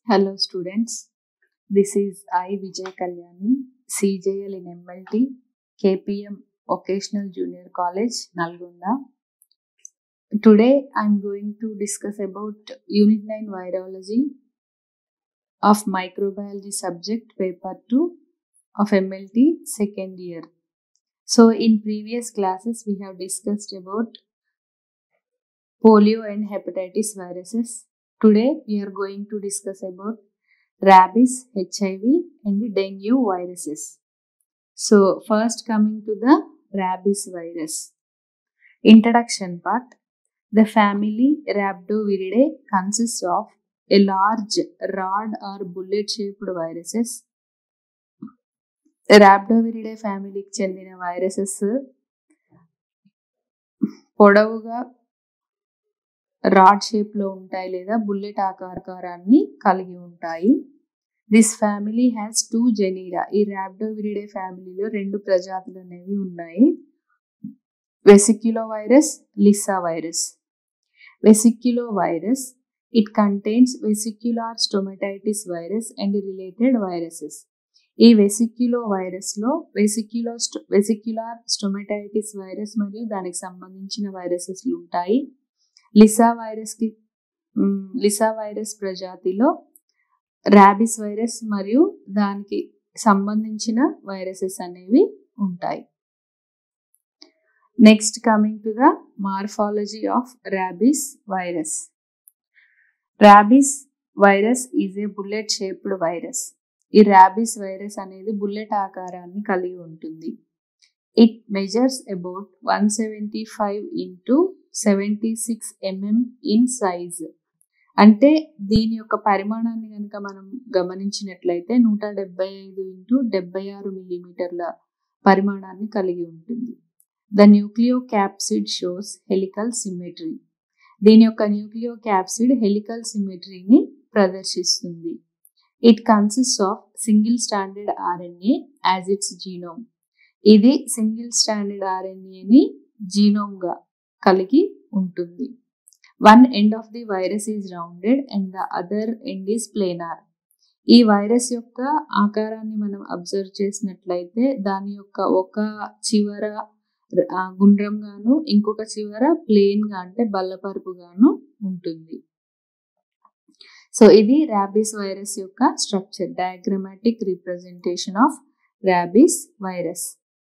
Hello students, this is I Vijay Kalyani, CJL in MLT, KPM Vocational Junior College, Nalgonda. Today I'm going to discuss about Unit 9 Virology of Microbiology subject paper 2 of MLT second year. So in previous classes we have discussed about polio and hepatitis viruses. Today we are going to discuss about rabies, HIV and dengue viruses. So first coming to the rabies virus. Introduction part. The family Rhabdoviridae consists of a large rod or bullet shaped viruses. ర్యాబ్డోవిరిడే ఫ్యామిలీకి చెందిన viruses పొడవుగా rod shape లో ఉంటాయి లేదా bullet ఆకారాన్ని కలిగి ఉంటాయి this family has two genera ఈ ర్యాబ్డోవిరిడే ఫ్యామిలీలో రెండు ప్రజాతులు అనేవి ఉన్నాయి vesiculovirus lyssavirus vesiculovirus it contains vesicular stomatitis virus and related viruses ఈ వెసిక్యులో వైరస్లో వెసిక్యులో వెసిక్యులార్ స్టొమటైటిస్ వైరస్ మరియు దానికి సంబంధించిన వైరసెస్లు ఉంటాయి లిసా వైరస్కి లిసా వైరస్ ప్రజాతిలో ర్యాబిస్ వైరస్ మరియు దానికి సంబంధించిన వైరసెస్ అనేవి ఉంటాయి next coming to the morphology of rabies virus rabies virus is a bullet shaped virus ఈ ర్యాబిస్ వైరస్ అనేది బుల్లెట్ ఆకారాన్ని కలిగి ఉంటుంది it measures about one seventy five into seventy six mm in size అంటే దీని యొక్క పరిమాణాన్ని కనుక మనం గమనించినట్లయితే నూట డెబ్బై ఐదు ఇంటూ డెబ్బై ఆరు మిల్లీమీటర్ల పరిమాణాన్ని కలిగి ఉంటుంది the nucleocapsid shows helical symmetry దీని యొక్క న్యూక్లియో క్యాప్సిడ్ హెలికల్ సిమెట్రీని ప్రదర్శిస్తుంది it consist of single standard RNA as its genome ఇది సింగిల్ స్టాండర్డ్ ఆర్ఎన్ఏని జీనోమ్గా కలిగి ఉంటుంది one end of the virus is rounded and the other end is planar ఈ వైరస్ యొక్క ఆకారాన్ని మనం అబ్జర్వ్ చేసినట్లయితే దాని యొక్క ఒక చివర గుండ్రంగాను ఇంకొక చివర ప్లేన్గా అంటే బల్లపరుపుగాను ఉంటుంది సో ఇది ర్యాబీస్ వైరస్ యొక్క structure diagrammatic representation of rabies virus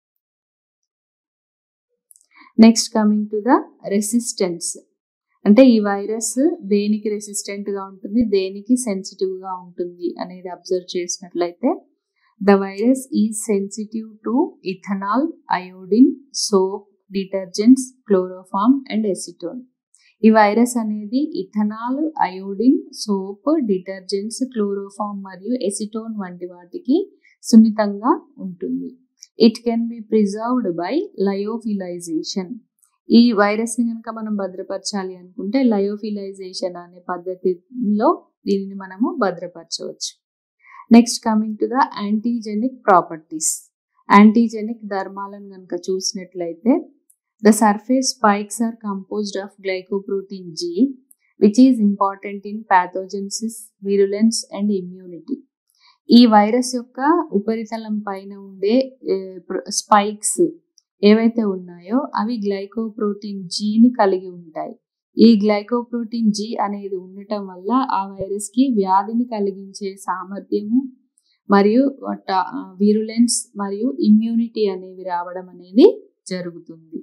next coming to the resistance అంటే ఈ వైరస్ దేనికి రెసిస్టెంట్గా ఉంటుంది దేనికి సెన్సిటివ్గా ఉంటుంది అనేది అబ్జర్వ్ చేసినట్లయితే the virus is sensitive to ethanol iodine soap detergents chloroform and acetone ఈ వైరస్ అనేది ethanol iodine soap detergents chloroform మరియు ఎసిటోన్ వంటి వాటికి సున్నితంగా ఉంటుంది it can be preserved by lyophilization ఈ వైరస్ని కనుక మనం భద్రపరచాలి అనుకుంటే లయోఫిలైజేషన్ అనే పద్ధతిలో దీనిని మనము భద్రపరచవచ్చు next coming to the antigenic properties antigenic ధర్మాలను కనుక చూసినట్లయితే the surface spikes are composed of glycoprotein G which is important in pathogenesis virulence and immunity ఈ వైరస్ యొక్క ఉపరితలం పైన ఉండే స్పైక్స్ ఏవైతే ఉన్నాయో అవి గ్లైకోప్రోటీన్ జీని కలిగి ఉంటాయి ఈ గ్లైకోప్రోటీన్ జీ అనేది ఉండటం వల్ల ఆ వైరస్కి వ్యాధిని కలిగించే సామర్థ్యము మరియు విరులెన్స్ మరియు ఇమ్యూనిటీ అనేవి రావడం అనేది జరుగుతుంది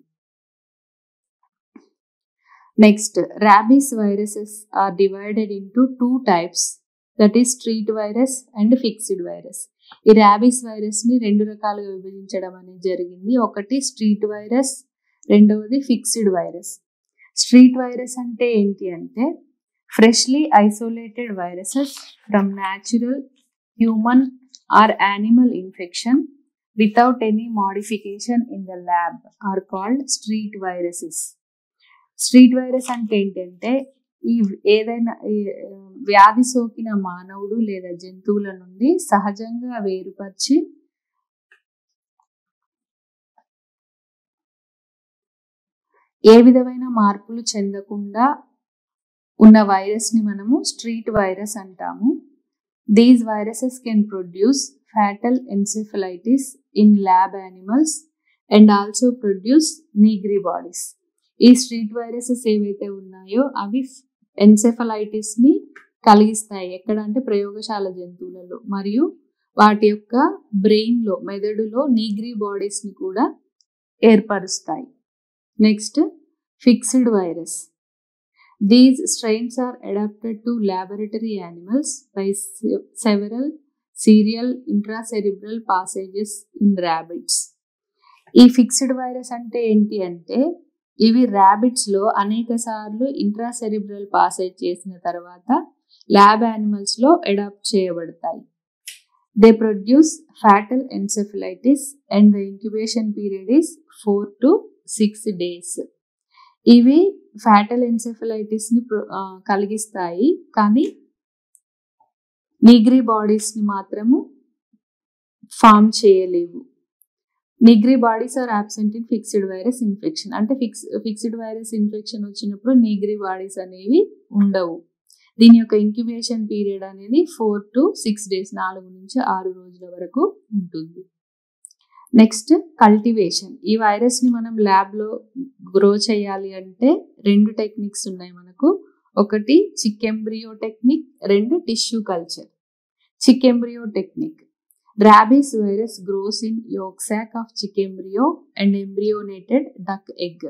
next rabies viruses are divided into two types that is street virus and fixed virus ఈ ర్యాబీస్ వైరస్ని రెండు రకాలుగా విభజించడం అనేది జరిగింది ఒకటి స్ట్రీట్ వైరస్ రెండవది ఫిక్స్డ్ వైరస్ స్ట్రీట్ వైరస్ అంటే ఏంటి అంటే freshly isolated viruses from natural human or animal infection without any modification in the lab are called street viruses street virus అంటే ఏంటంటే ఈ ఏదైనా వ్యాధి సోకిన మానవుడు లేదా జంతువుల నుండి సహజంగా వేరుపరిచి ఏ విధమైన మార్పులు చెందకుండా ఉన్న వైరస్ని మనము స్ట్రీట్ వైరస్ అంటాము these viruses can produce fatal encephalitis in lab animals and also produce Negri bodies ఈ స్ట్రీట్ వైరసెస్ ఏవైతే ఉన్నాయో అవి ఎన్సెఫలైటిస్ ని కలిగిస్తాయి ఎక్కడ అంటే ప్రయోగశాల జంతువులలో మరియు వాటి యొక్క బ్రెయిన్ లో మెదడులో నీగ్రీ బాడీస్ ని కూడా ఏర్పరుస్తాయి next fixed virus these strains are adapted to laboratory animals by several serial intracerebral passages in rabbits ఈ ఫిక్స్డ్ వైరస్ అంటే ఏంటి అంటే ఇవి ర్యాబిట్స్ లో అనేక సార్లు ఇంట్రాసెరిబ్రల్ పాసేజ్ చేసిన తర్వాత ల్యాబ్ యానిమల్స్ లో అడాప్ట్ చేయబడతాయి they produce fatal encephalitis and the incubation period is four to six days ఇవి ఫ్యాటల్ ఎన్సెఫలైటిస్ ని కలిగిస్తాయి కానీ నిగ్రీ బాడీస్ ని మాత్రము ఫామ్ చేయలేవు Negri bodies are absent in fixed virus infection అంటే ఫిక్స్ ఫిక్స్డ్ వైరస్ ఇన్ఫెక్షన్ వచ్చినప్పుడు నిగ్రీ బాడీస్ అనేవి ఉండవు దీని యొక్క ఇంక్యుబేషన్ పీరియడ్ అనేది ఫోర్ టు సిక్స్ డేస్ నాలుగు నుంచి ఆరు రోజుల వరకు ఉంటుంది నెక్స్ట్ కల్టివేషన్ ఈ వైరస్ ని మనం ల్యాబ్ లో గ్రో చేయాలి అంటే రెండు టెక్నిక్స్ ఉన్నాయి మనకు ఒకటి చికెంబ్రియో టెక్నిక్ రెండు tissue culture chick embryo technique rabies virus grows in yolk sac of chick embryo and embryonated duck egg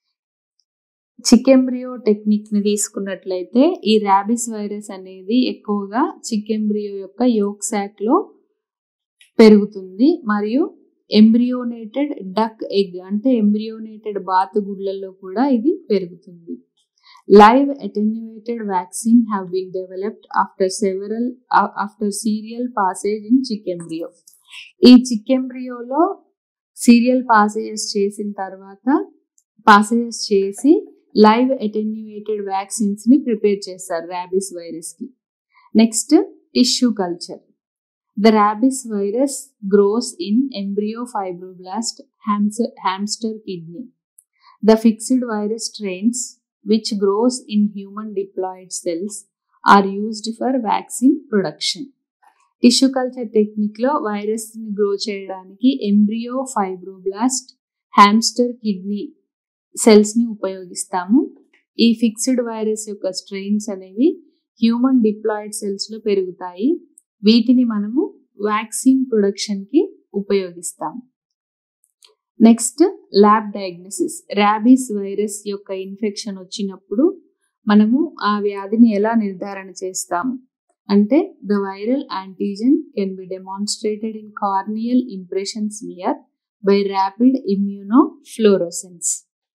chick embryo technique ని తీసుకున్నట్లయితే ఈ ర్యాబిస్ వైరస్ అనేది ఎక్కువగా చికెంబ్రియో యొక్క యోక్ సాక్ లో పెరుగుతుంది మరియు ఎంబ్రియోనేటెడ్ డక్ ఎగ్ అంటే ఎంబ్రియోనేటెడ్ బాతు గుడ్లలో కూడా ఇది పెరుగుతుంది live attenuated vaccine have been developed after several after serial passage in chick embryo ఈ చికెంబ్రియోలో సీరియల్ పాసేజెస్ చేసిన తర్వాత పాసేజెస్ చేసి లైవ్ అటెన్యుయేటెడ్ వ్యాక్సిన్స్ ని ప్రిపేర్ చేస్తారు ర్యాబిస్ వైరస్ కి next tissue culture The rabies virus grows in embryo fibroblast hamster, hamster kidney. The fixed virus strains, which grows in human diploid cells, are used for vaccine production. Tissue culture టెక్నిక్లో వైరస్ని grow చేయడానికి embryo fibroblast hamster kidney సెల్స్ని ఉపయోగిస్తాము ఈ fixed virus యొక్క strains అనేవి human diploid సెల్స్లో పెరుగుతాయి వీటిని మనము వ్యాక్సిన్ ప్రొడక్షన్కి ఉపయోగిస్తాము next lab diagnosis rabies virus యొక్క ఇన్ఫెక్షన్ వచ్చినప్పుడు మనము ఆ వ్యాధిని ఎలా నిర్ధారణ చేస్తాము అంటే the viral antigen can be demonstrated in corneal impression smear by rapid immunofluorescence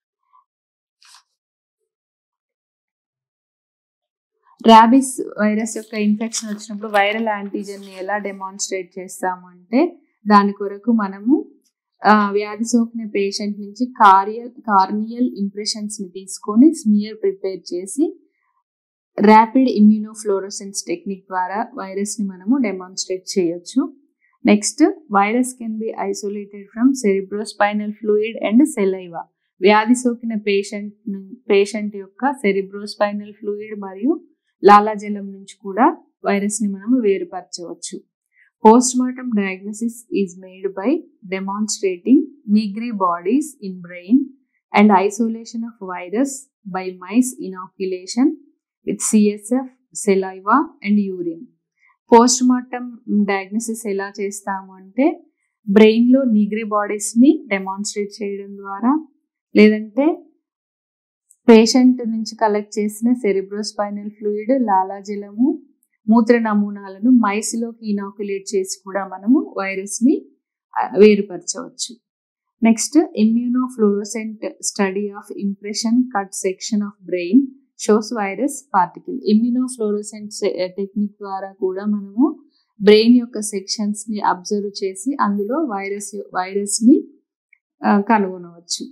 rabies virus యొక్క ఇన్ఫెక్షన్ వచ్చినప్పుడు వైరల్ యాంటీజెన్ని ఎలా డెమాన్స్ట్రేట్ చేస్తాము అంటే దాని కొరకు మనము వ్యాధి సోకిన పేషెంట్ నుంచి కార్యల్ కార్నియల్ ఇంప్రెషన్స్ని తీసుకొని స్మియర్ ప్రిపేర్ చేసి ర్యాపిడ్ ఇమ్యూనోఫ్లోరోసెన్స్ టెక్నిక్ ద్వారా వైరస్ని మనము డెమాన్స్ట్రేట్ చేయొచ్చు next virus can be isolated from cerebrospinal fluid and saliva వ్యాధి సోకిన పేషెంట్ పేషెంట్ యొక్క సెరిబ్రోస్పైనల్ ఫ్లూయిడ్ మరియు లాలాజలం నుంచి కూడా వైరస్ని మనము వేరుపరచవచ్చు post mortem diagnosis is made by demonstrating Negri bodies in brain and isolation of virus by mice inoculation with CSF saliva and urine post mortem diagnosis ఎలా చేస్తాము అంటే బ్రెయిన్లో నిగ్రీ బాడీస్ని డెమాన్స్ట్రేట్ చేయడం ద్వారా లేదంటే పేషెంట్ నుంచి కలెక్ట్ చేసిన సెరిబ్రోస్పైనల్ ఫ్లూయిడ్ లాలాజలము మూత్ర నమూనాలను మైస్లోకి ఇనాక్యులేట్ చేసి కూడా మనము వైరస్ని వేరుపరచవచ్చు next immunofluorescent study of impression cut section of brain shows virus particle immunofluorescent technique ద్వారా కూడా మనము బ్రెయిన్ యొక్క సెక్షన్స్ని అబ్జర్వ్ చేసి అందులో వైరస్ వైరస్ని కనుగొనవచ్చు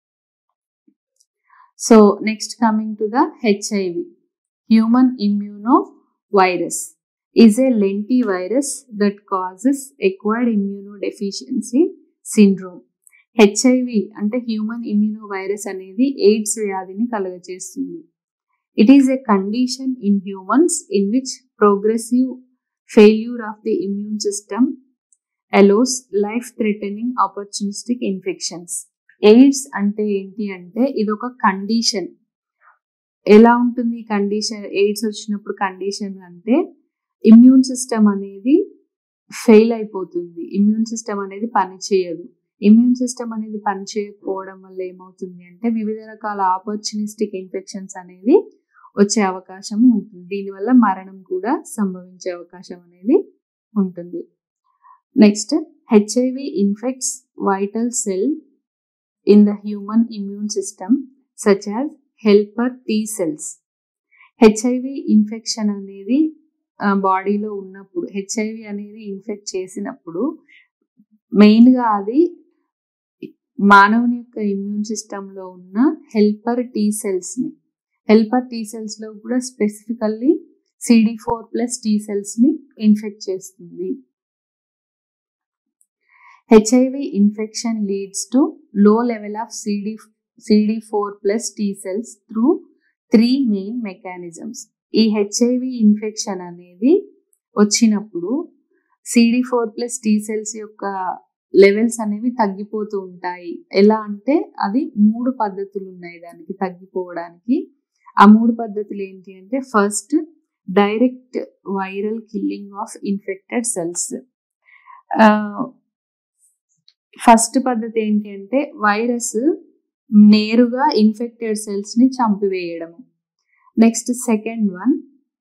so next coming to the HIV human immuno virus is a lentivirus that causes acquired immunodeficiency syndrome HIV అంటే human immuno virus అనేది ఎయిడ్స్ వ్యాధిని కలుగజేస్తుంది it is a condition in humans in which progressive failure of the immune system allows life threatening opportunistic infections AIDS అంటే ఏంటి అంటే ఇది ఒక condition ఎలా ఉంటుంది కండిషన్ ఎయిడ్స్ వచ్చినప్పుడు కండిషన్ అంటే ఇమ్యూన్ సిస్టమ్ అనేది ఫెయిల్ అయిపోతుంది ఇమ్యూన్ సిస్టమ్ అనేది పనిచేయదు ఇమ్యూన్ సిస్టమ్ అనేది పనిచేయకపోవడం వల్ల ఏమవుతుంది అంటే వివిధ రకాల ఆపర్చునిస్టిక్ ఇన్ఫెక్షన్స్ అనేది వచ్చే అవకాశం ఉంటుంది దీనివల్ల మరణం కూడా సంభవించే అవకాశం అనేది ఉంటుంది next HIV infects vital cell in the human immune system such as helper T cells HIV infection అనేది బాడీలో ఉన్నప్పుడు హెచ్ఐవి అనేది ఇన్ఫెక్ట్ చేసినప్పుడు మెయిన్గా అది మానవుని యొక్క ఇమ్యూన్ సిస్టంలో ఉన్న హెల్పర్ టీ సెల్స్ని హెల్పర్ టీ సెల్స్లో కూడా specifically CD four plus T సెల్స్ని ఇన్ఫెక్ట్ చేస్తుంది HIV infection leads to low level of CD CD four plus T cells through three main mechanisms ఈ హెచ్ఐవి ఇన్ఫెక్షన్ అనేది వచ్చినప్పుడు CD four plus T cells యొక్క levels అనేవి తగ్గిపోతూ ఉంటాయి ఎలా అంటే అది మూడు పద్ధతులు ఉన్నాయి దానికి తగ్గిపోవడానికి ఆ మూడు పద్ధతులు ఏంటి అంటే first direct viral killing of infected cells first పద్ధతి ఏంటి అంటే వైరస్ నేరుగా ఇన్ఫెక్టెడ్ సెల్స్ ని చంపివేయడము next second one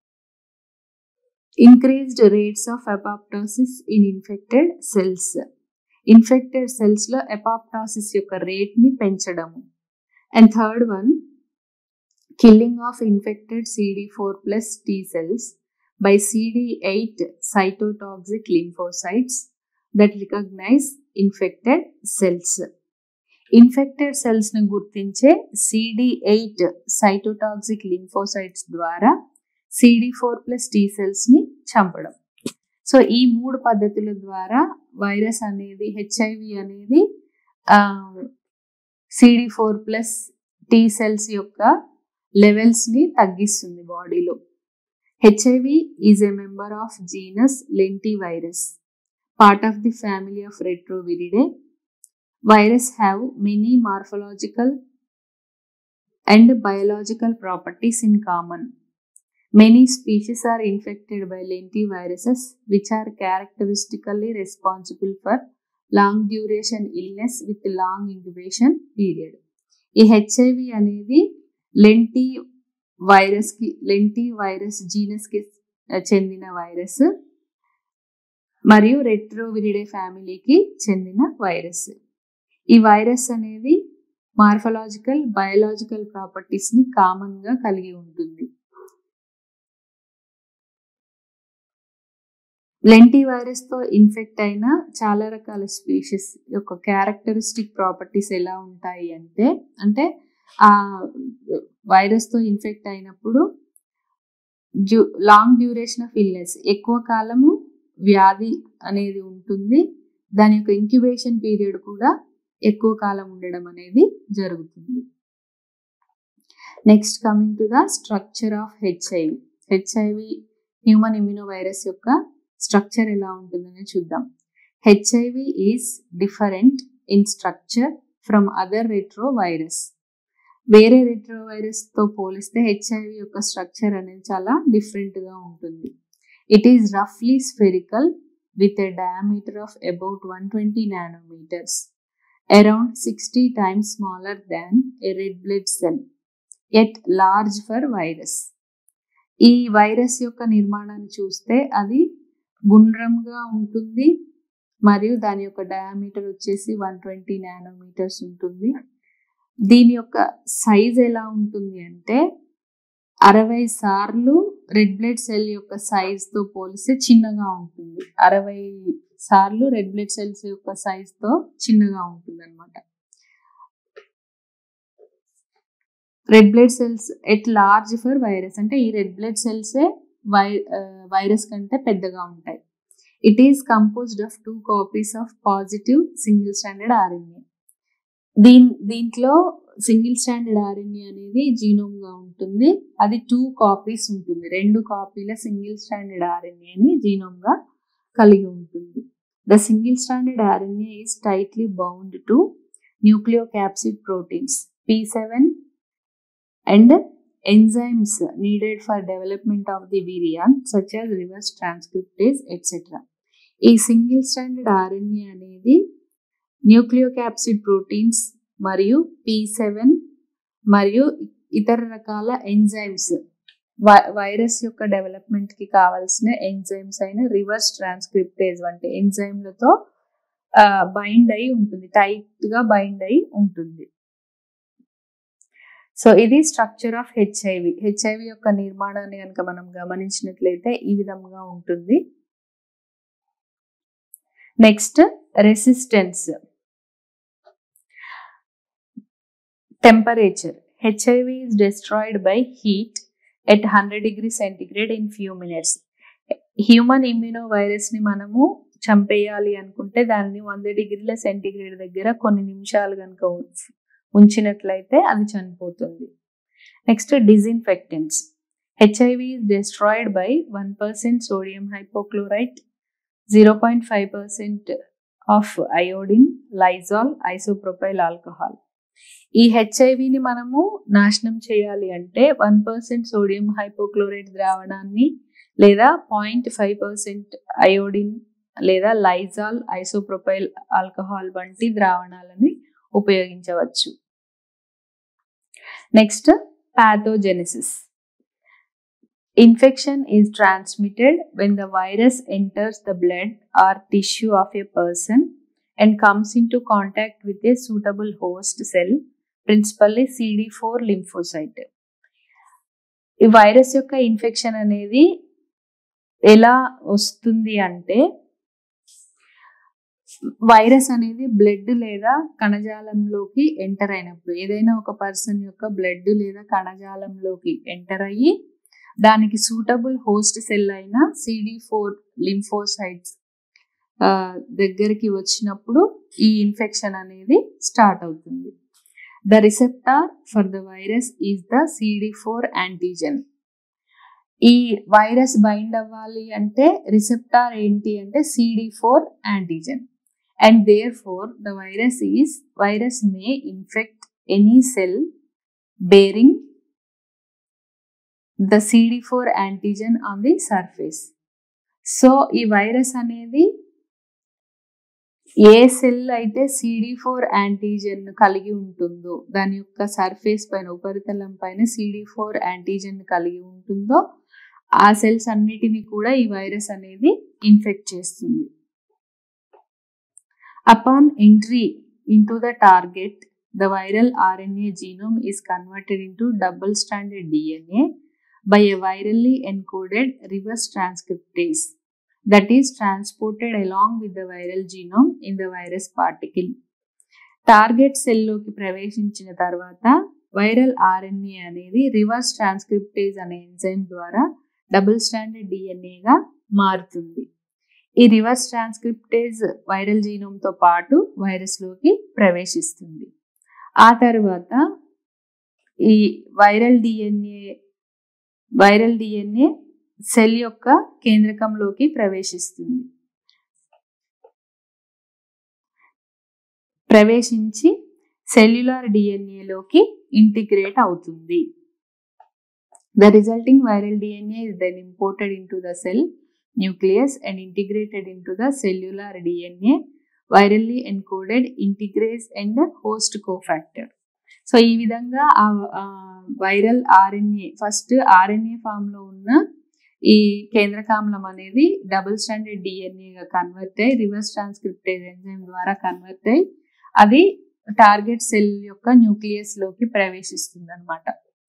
increased rates of apoptosis in infected cells infected cells లో ఎపాప్టాసిస్ యొక్క రేట్ ని పెంచడము and third one killing of infected CD four plus T cells by CD eight cytotoxic lymphocytes that recognize infected cells infected cells ని గుర్తించే CD eight cytotoxic lymphocytes ద్వారా CD four plus T cells ని చంపడం so ఈ మూడు పద్ధతుల ద్వారా virus అనేది హెచ్ఐవి అనేది CD four plus T cells యొక్క లెవెల్స్ ని తగ్గిస్తుంది బాడీలో HIV is a member of genus lentivirus part of the family of Retroviridae. Virus have many morphological and biological properties in common. Many species are infected by lentiviruses, which are characteristically responsible for long duration illness with long incubation period. ఈ HIV అనేది లెంటి వైరస్కి lentivirus జీనస్కి చెందిన virus మరియు రెట్రోవిరిడే ఫ్యామిలీకి చెందిన virus ఈ వైరస్ అనేది మార్ఫలాజికల్ బయోలాజికల్ ప్రాపర్టీస్ ని కామన్ గా కలిగి ఉంటుంది లెంటి వైరస్ తో ఇన్ఫెక్ట్ అయిన చాలా రకాల స్పీషీస్ యొక్క క్యారెక్టరిస్టిక్ ప్రాపర్టీస్ ఎలా ఉంటాయి అంటే అంటే ఆ వైరస్ తో ఇన్ఫెక్ట్ అయినప్పుడు due long duration of illness ఎక్కువ కాలము వ్యాధి అనేది ఉంటుంది దాని యొక్క ఇంక్యుబేషన్ పీరియడ్ కూడా ఎక్కువ కాలం ఉండడం అనేది జరుగుతుంది next coming to the structure of HIV HIV human immuno virus యొక్క స్ట్రక్చర్ ఎలా ఉంటుందని చూద్దాం HIV is different in structure from other retrovirus వేరే రెట్రో వైరస్తో పోలిస్తే హెచ్ఐవి యొక్క స్ట్రక్చర్ అనేది చాలా డిఫరెంట్గా ఉంటుంది It is roughly spherical with a diameter of about 120 nanometers, around 60 times smaller than a red blood cell, yet large for virus. ఈ వైరస్ యొక్క నిర్మాణాన్ని చూస్తే అది గుండ్రంగా ఉంటుంది మరియు దాని యొక్క డయామీటర్ వచ్చేసి వన్ ట్వంటీ నానోమీటర్స్ ఉంటుంది దీని యొక్క సైజ్ ఎలా ఉంటుంది అంటే అరవై సార్లు రెడ్ బ్లడ్ సెల్ యొక్క సైజ్ తో పోలిస్తే చిన్నగా ఉంటుంది అరవై సార్లు రెడ్ బ్లడ్ సెల్స్ యొక్క సైజ్ తో చిన్నగా ఉంటుంది అనమాట red blood cells at large for virus అంటే ఈ రెడ్ బ్లడ్ సెల్సే వై వైరస్ కంటే పెద్దగా ఉంటాయి it is composed of two copies of positive single standard RNA దీన్ దీంట్లో సింగిల్ స్టాండర్డ్ ఆర్ఎన్ఏ అనేది జీనోమ్ గా ఉంటుంది అది టూ కాపీస్ ఉంటుంది రెండు కాపీల సింగిల్ స్టాండర్డ్ ఆర్ఎన్ఏని జీనోమ్ గా కలిగి ఉంటుంది the single standard RNA is tightly bound to nucleocapsid proteins P seven and enzymes needed for development of the virion such as reverse transcriptase etc. ఈ సింగిల్ స్టాండర్డ్ ఆర్ఎన్ఏ అనేది nucleocapsid proteins మరియు P seven మరియు ఇతర రకాల enzymes virus యొక్క development కి కావాల్సిన enzymes అయిన రివర్స్ ట్రాన్స్క్రిప్టేజ్ వంటి ఎంజైమ్లతో బైండ్ అయి ఉంటుంది టైట్ గా బైండ్ అయి ఉంటుంది సో ఇది స్ట్రక్చర్ ఆఫ్ హెచ్ఐవి హెచ్ఐవి యొక్క నిర్మాణాన్ని కనుక మనం గమనించినట్లయితే ఈ విధంగా ఉంటుంది next resistance temperature HIV is destroyed by heat at hundred degree centigrade in few minutes human immuno virus ని మనము చంపేయాలి అనుకుంటే దాన్ని వంద డిగ్రీల సెంటిగ్రేడ్ దగ్గర కొన్ని నిమిషాలు కనుక ఉంచినట్లయితే అది చనిపోతుంది next disinfectants HIV is destroyed by one percent sodium hypochlorite zero point five percent of iodine Lysol isopropyl alcohol ఈ హెచ్ఐవిని మనము నాశనం చేయాలి అంటే వన్ పర్సెంట్ సోడియం హైపోక్లోరైట్ ద్రావణాన్ని లేదా పాయింట్ ఫైవ్ పర్సెంట్ అయోడిన్ లేదా లైజాల్ ఐసోప్రొపైల్ ఆల్కహాల్ వంటి ద్రావణాలని ఉపయోగించవచ్చు next pathogenesis infection is transmitted when the virus enters the blood or tissue of a person and comes into contact with a suitable host cell principally CD four lymphocyte ఈ virus యొక్క infection అనేది ఎలా వస్తుంది అంటే virus అనేది blood లేదా కణజాలంలోకి enter అయినప్పుడు ఏదైనా ఒక పర్సన్ యొక్క బ్లడ్ లేదా కణజాలంలోకి ఎంటర్ అయ్యి దానికి సూటబుల్ హోస్ట్ సెల్ అయిన సిడి ఫోర్ లింఫోసైట్స్ దగ్గరికి వచ్చినప్పుడు ఈ ఇన్ఫెక్షన్ అనేది స్టార్ట్ అవుతుంది the receptor for the virus is the CD four antigen ఈ వైరస్ బైండ్ అవ్వాలి అంటే రిసెప్టార్ ఏంటి అంటే CD four antigen and therefore the virus is virus may infect any cell bearing the CD4 antigen on the surface. So ఈ virus అనేది ఏ cell అయితే CD four antigen కలిగి ఉంటుందో దాని యొక్క సర్ఫేస్ పైన ఉపరితలం పైన సిడి ఫోర్ యాంటీజెన్ కలిగి ఉంటుందో ఆ సెల్స్ అన్నిటిని కూడా ఈ వైరస్ అనేది ఇన్ఫెక్ట్ చేస్తుంది Upon entry into the target, the viral RNA genome is converted into double stranded DNA by a virally encoded reverse transcriptase that is transported along with the viral genome in the virus particle. Target సెల్లోకి ప్రవేశించిన తర్వాత viral RNA అనేది reverse transcriptase అనే enzyme ద్వారా double standard డిఎన్ఏగా మారుతుంది ఈ reverse transcriptase viral జీనోమ్తో పాటు వైరస్లోకి ప్రవేశిస్తుంది ఆ తర్వాత ఈ viral DNA viral DNA cell యొక్క కేంద్రకంలోకి ప్రవేశిస్తుంది ప్రవేశించి సెల్యులార్ డిఎన్ఏలోకి ఇంటిగ్రేట్ అవుతుంది the resulting viral DNA is then imported into the cell nucleus and integrated into the cellular DNA, virally encoded integrase and host cofactor. So ఈ విధంగా ఆ viral RNA first RNA ఫామ్లో ఉన్న ఈ కేంద్రకామ్లం అనేది డబుల్ స్టాండర్డ్ డిఎన్ఏగా convert అయ్యి రివర్స్ ట్రాన్స్క్రిప్టేజ్ ఎంజైమ్ ద్వారా కన్వర్ట్ అయ్యి అది టార్గెట్ సెల్ యొక్క న్యూక్లియస్లోకి ప్రవేశిస్తుంది అనమాట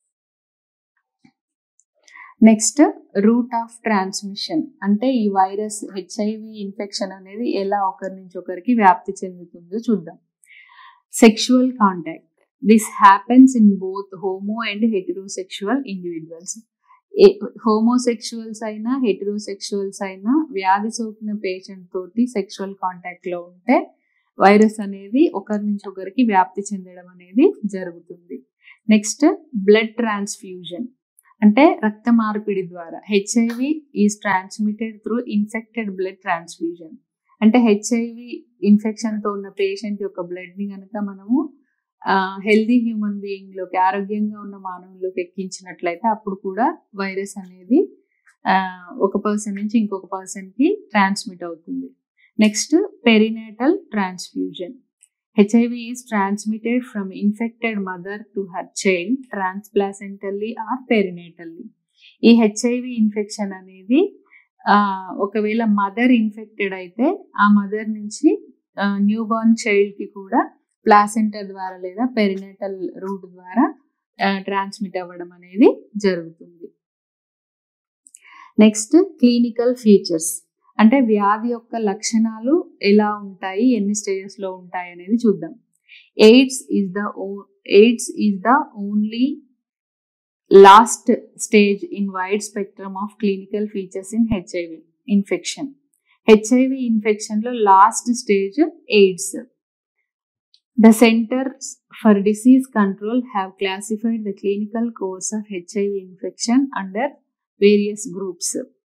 నెక్స్ట్ రూట్ ఆఫ్ ట్రాన్స్మిషన్ అంటే ఈ వైరస్ హెచ్ఐవి ఇన్ఫెక్షన్ అనేది ఎలా ఒకరి నుంచి ఒకరికి వ్యాప్తి చెందుతుందో చూద్దాం sexual contact this happens in both homo and heterosexual individuals homosexuals అయినా హెటిరోసెక్షువల్స్ అయినా వ్యాధి సోకిన పేషెంట్ తోటి సెక్షువల్ కాంటాక్ట్ లో ఉంటే వైరస్ అనేది ఒకరి నుంచి ఒకరికి వ్యాప్తి చెందడం అనేది జరుగుతుంది నెక్స్ట్ బ్లడ్ ట్రాన్స్ఫ్యూజన్ అంటే రక్త మార్పిడి ద్వారా HIV is transmitted through infected blood transfusion అంటే హెచ్ఐవి ఇన్ఫెక్షన్తో ఉన్న పేషెంట్ యొక్క బ్లడ్ని కనుక మనము హెల్దీ హ్యూమన్ బీయింగ్లోకి ఆరోగ్యంగా ఉన్న మానవుల్లోకి ఎక్కించినట్లయితే అప్పుడు కూడా వైరస్ అనేది ఒక పర్సన్ నుంచి ఇంకొక పర్సన్కి ట్రాన్స్మిట్ అవుతుంది next perinatal transfusion HIV is transmitted from infected mother to her child transplacentally or perinatally ఈ హెచ్ఐవి ఇన్ఫెక్షన్ అనేది ఒకవేళ మదర్ ఇన్ఫెక్టెడ్ అయితే ఆ మదర్ నుంచి న్యూ బార్న్ చైల్డ్కి కూడా ప్లాసెంటర్ ద్వారా లేదా పెరినేటల్ రూట్ ద్వారా ట్రాన్స్మిట్ అవ్వడం అనేది జరుగుతుంది నెక్స్ట్ క్లినికల్ ఫీచర్స్ అంటే వ్యాధి యొక్క లక్షణాలు ఎలా ఉంటాయి ఎన్ని స్టేజెస్లో ఉంటాయి అనేది చూద్దాం AIDS is the AIDS is the only last stage in wide spectrum of clinical features in HIV infection HIV ఇన్ఫెక్షన్లో last stage AIDS The Centers for Disease Control have classified the clinical course of HIV infection under various groups.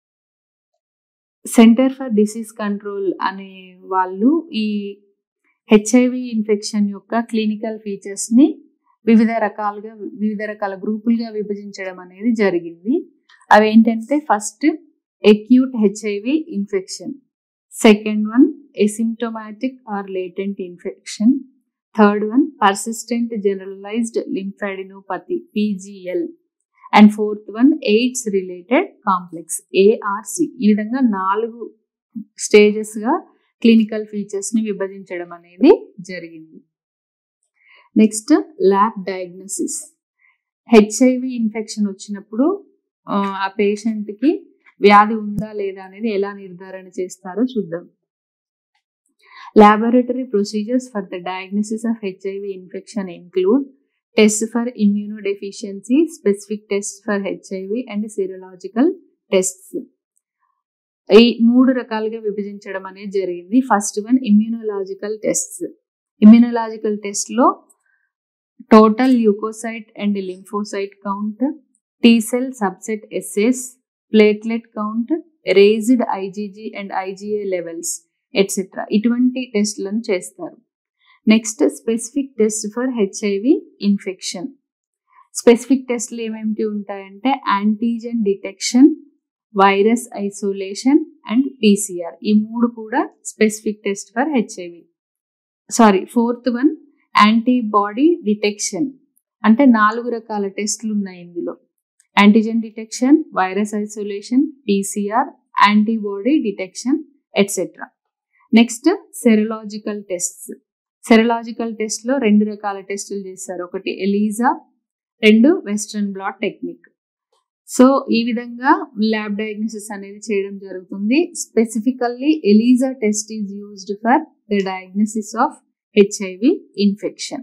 Center for disease control అనే వాళ్ళు ఈ HIV infection యొక్క clinical ఫీచర్స్ని వివిధ రకాలుగా వివిధ రకాల గ్రూపులుగా విభజించడం అనేది జరిగింది అవి ఏంటంటే first acute HIV infection second one asymptomatic or latent infection third one persistent generalised lymphadenopathy PGL and fourth one AIDS related complex ARC ఈ విధంగా నాలుగు స్టేజెస్గా క్లినికల్ ఫీచర్స్ని విభజించడం అనేది జరిగింది next lab diagnosis HIV infection వచ్చినప్పుడు ఆ పేషెంట్కి వ్యాధి ఉందా లేదా అనేది ఎలా నిర్ధారణ చేస్తారో చూద్దాం Laboratory procedures for the diagnosis of HIV infection include tests for immunodeficiency, specific tests for HIV, and serological tests. ఈ మూడు రకాలుగా విభజించడం అనేది జరిగింది first one immunological tests immunological టెస్ట్లో total leukocyte and lymphocyte count T cell subset SS platelet count raised IgG and IgA levels etcetera ఇటువంటి టెస్ట్లను చేస్తారు next specific test for HIV infection specific టెస్ట్లు ఏమేమిటి ఉంటాయంటే antigen detection virus isolation and PCR ఈ మూడు కూడా specific test for HIV sorry fourth one antibody detection అంటే నాలుగు రకాల టెస్ట్లు ఉన్నాయి ఇందులో antigen detection virus isolation PCR antibody detection etcetera next serological tests serological టెస్ట్లో రెండు రకాల టెస్టులు చేస్తారు ఒకటి ఎలీజా రెండు వెస్ట్రన్ బ్లాట్ టెక్నిక్ సో ఈ విధంగా ల్యాబ్ డయాగ్నోసిస్ అనేది చేయడం జరుగుతుంది specifically ELISA test is used for the diagnosis of HIV infection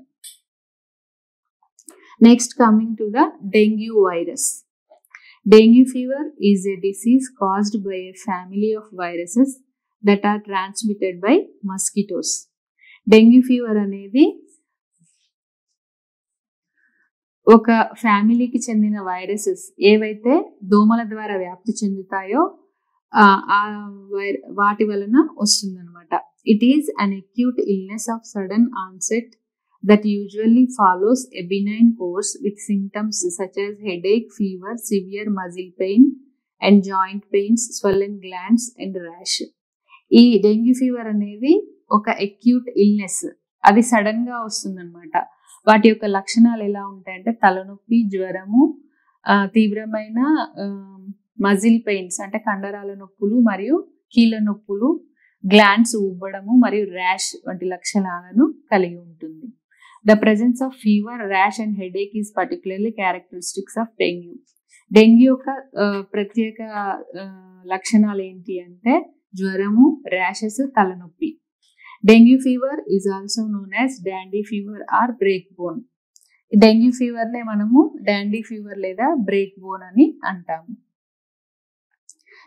next coming to the dengue virus dengue fever is a disease caused by a family of viruses that are transmitted by mosquitoes dengue fever అనేది ఒక ఫ్యామిలీకి చెందిన viruses ఏవైతే దోమల ద్వారా వ్యాప్తి చెందుతాయో ఆ wire వాటి వలన వస్తుందన్నమాట it is an acute illness of sudden onset that usually follows a benign course with symptoms such as headache fever severe muscle pain and joint pains swollen glands and rash ఈ dengue fever అనేది ఒక acute illness అది sudden గా వస్తుందన్నమాట వాటి యొక్క లక్షణాలు ఎలా ఉంటాయంటే తలనొప్పి జ్వరము తీవ్రమైన మజిల్ పెయిన్స్ అంటే కండరాల నొప్పులు మరియు కీళ్ళ నొప్పులు గ్లాండ్స్ ఉబ్బడము మరియు ర్యాష్ వంటి లక్షణాలను కలిగి ఉంటుంది the presence of fever rash and headache is particularly characteristics of dengue dengue యొక్క ప్రత్యేక లక్షణాలు ఏంటి అంటే జ్వరము ర్యాషెస్ తలనొప్పి dengue fever is also known as dandy fever or break bone dengue ఫీవర్నే మనము డాండీ ఫీవర్ లేదా బ్రేక్ బోన్ అని అంటాము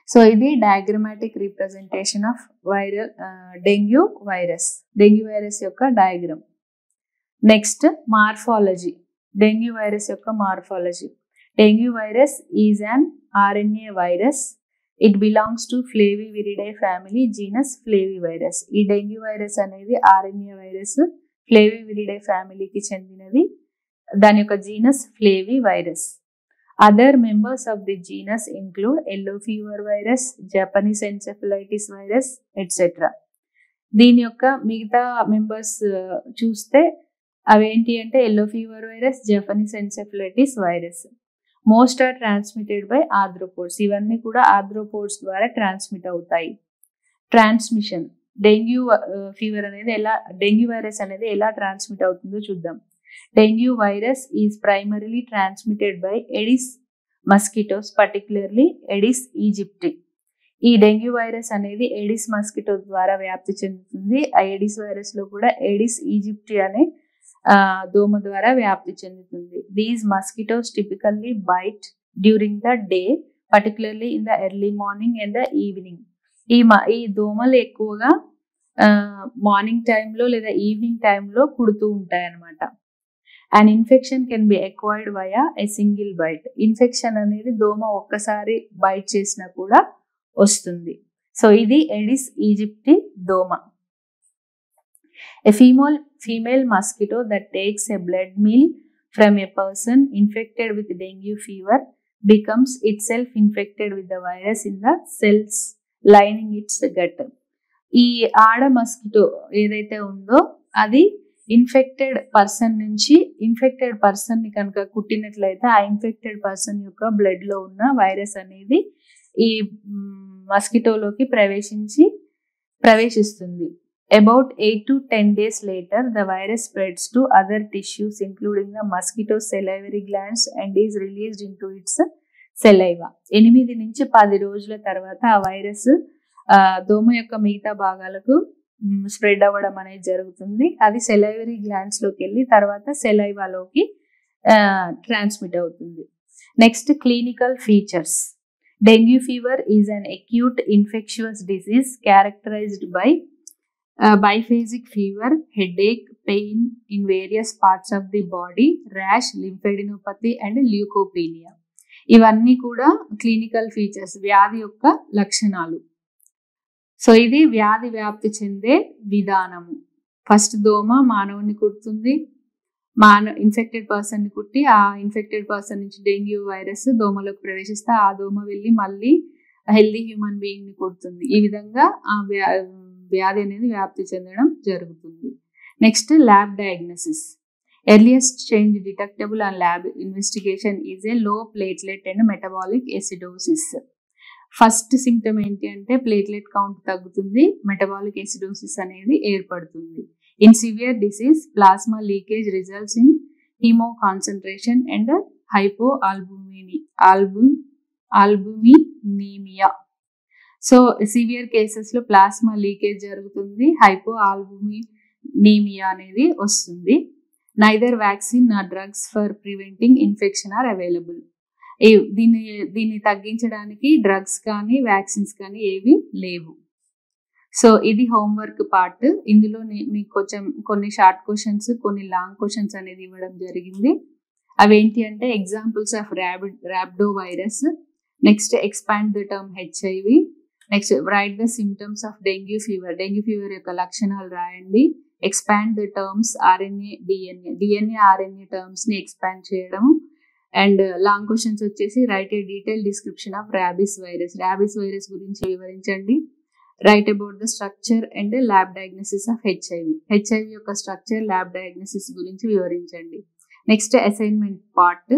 సో ఇది diagrammatic representation of viral dengue virus dengue virus యొక్క diagram next morphology dengue virus యొక్క morphology dengue virus is an RNA virus it belongs to Flaviviridae family genus Flavivirus ఈ dengue virus అనేది RNA virus Flaviviridae ఫ్యామిలీకి చెందినది దాని యొక్క genus Flavivirus other members of the genus include yellow fever virus Japanese encephalitis virus etcetera దీని యొక్క మిగతా members చూస్తే అవేంటి అంటే yellow fever virus Japanese encephalitis virus most are transmitted by arthropods ఇవన్నీ కూడా ఆర్థ్రోపోడ్స్ ద్వారా ట్రాన్స్మిట్ అవుతాయి ట్రాన్స్మిషన్ డెంగ్యూ ఫీవర్ అనేది ఎలా డెంగ్యూ వైరస్ అనేది ఎలా ట్రాన్స్మిట్ అవుతుందో చూద్దాం dengue virus is primarily transmitted by Aedes mosquitoes particularly Aedes aegypti ఈ డెంగ్యూ వైరస్ అనేది ఎడిస్ మస్కిటో ద్వారా వ్యాప్తి చెందుతుంది ఆ ఎడిస్ వైరస్ లో కూడా ఎడిస్ ఈజిప్టి అనే దోమ ద్వారా వ్యాప్తి చెందుతుంది these mosquitoes typically bite during the day particularly in the early morning and the evening ఈ ఈ దోమలు ఎక్కువగా మార్నింగ్ టైంలో లేదా ఈవినింగ్ టైంలో కుడుతూ ఉంటాయి అన్నమాట and infection can be acquired via a single bite infection అనేది దోమ ఒక్కసారి బైట్ చేసినా కూడా వస్తుంది సో ఇది ఎడిస్ ఈజిప్టి దోమ a female female mosquito that takes a blood meal from a person infected with dengue fever becomes itself infected with the virus in the cells lining its gut ఈ ఆడ mosquito ఏదైతే ఉందో అది infected person నుంచి infected person ని కనుక కుట్టినట్లయితే ఆ infected person యొక్క బ్లడ్ లో ఉన్న వైరస్ అనేది ఈ మస్కిటోలోకి ప్రవేశించి ప్రవేశిస్తుంది about eight to ten days later the virus spreads to other tissues including the mosquito salivary glands and is released into its saliva ఎనిమిది నుంచి పది రోజుల తర్వాత ఆ వైరస్ దోమ యొక్క మిగతా భాగాలకు స్ప్రెడ్ అవ్వడం అనేది జరుగుతుంది అది సెలైవరీ గ్లాండ్స్ లోకి వెళ్ళి తర్వాత సెలైవాలోకి ట్రాన్స్మిట్ అవుతుంది next clinical features dengue fever is an acute infectious disease characterised by biphasic fever headache pain in various parts of the body rash lymphadenopathy and leukopenia ఇవన్నీ కూడా క్లినికల్ ఫీచర్స్ వ్యాధి యొక్క లక్షణాలు సో ఇది వ్యాధి వ్యాప్తి చెందే విధానము ఫస్ట్ దోమ మానవుని కుడుతుంది మాన ఇన్ఫెక్టెడ్ పర్సన్ ని కుట్టి ఆ ఇన్ఫెక్టెడ్ పర్సన్ నుంచి డెంగ్యూ వైరస్ దోమలోకి ప్రవేశిస్తే ఆ దోమ వెళ్ళి మళ్ళీ హెల్దీ హ్యూమన్ బీయింగ్ ని కుడుతుంది ఈ విధంగా ఆ వ్యాధి అనేది వ్యాప్తి చెందడం జరుగుతుంది next lab diagnosis earliest change detectable and lab investigation is a low platelet and metabolic acidosis first symptom ఏంటి అంటే ప్లేట్లెట్ కౌంట్ తగ్గుతుంది మెటబాలిక్ ఎసిడోసిస్ అనేది ఏర్పడుతుంది in severe disease plasma leakage results in haemoconcentration and hypo albumin albu albuminaemia so severe కేసెస్లో plasma leakage జరుగుతుంది hypo albuminaemia అనేది వస్తుంది neither vaccine nor drugs for preventing infection are available దీన్ని దీన్ని తగ్గించడానికి drugs కానీ వ్యాక్సిన్స్ కానీ ఏవి లేవు సో ఇది హోంవర్క్ పార్ట్ ఇందులో మీకు కొంచెం కొన్ని షార్ట్ క్వశ్చన్స్ కొన్ని లాంగ్ క్వశ్చన్స్ అనేది ఇవ్వడం జరిగింది అవేంటి అంటే examples of rabid rhabdovirus next expand the term HIV next write the symptoms of dengue fever dengue fever యొక్క లక్షణాలు రాయండి expand the terms RNA DNA DNA RNA terms ని ఎక్స్పాండ్ చేయడం అండ్ లాంగ్ క్వశ్చన్స్ వచ్చేసి write a detail description of rabies virus rabies virus గురించి వివరించండి write about the structure and lab diagnosis of HIV HIV యొక్క structure lab diagnosis గురించి వివరించండి next assignment part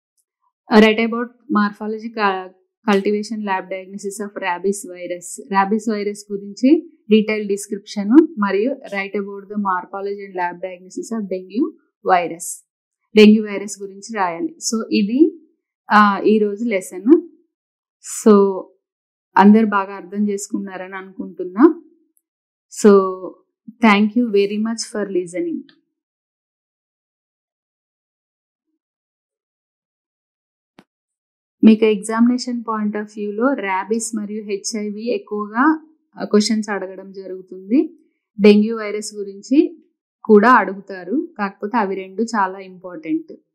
write about morphology cultivation lab diagnosis of rabies virus rabies virus గురించి detail description మరియు write about the morphology and lab diagnosis of dengue virus dengue virus గురించి రాయాలి so ఇది ఈరోజు lesson so అందరు బాగా అర్థం చేసుకున్నారని అనుకుంటున్నా so thank you very much for listening మీకు ఎగ్జామినేషన్ పాయింట్ ఆఫ్ వ్యూలో ర్యాబిస్ మరియు హెచ్ఐవి ఎక్కువగా క్వశ్చన్స్ అడగడం జరుగుతుంది డెంగ్యూ వైరస్ గురించి కూడా అడుగుతారు కాకపోతే అవి రెండు చాలా ఇంపార్టెంట్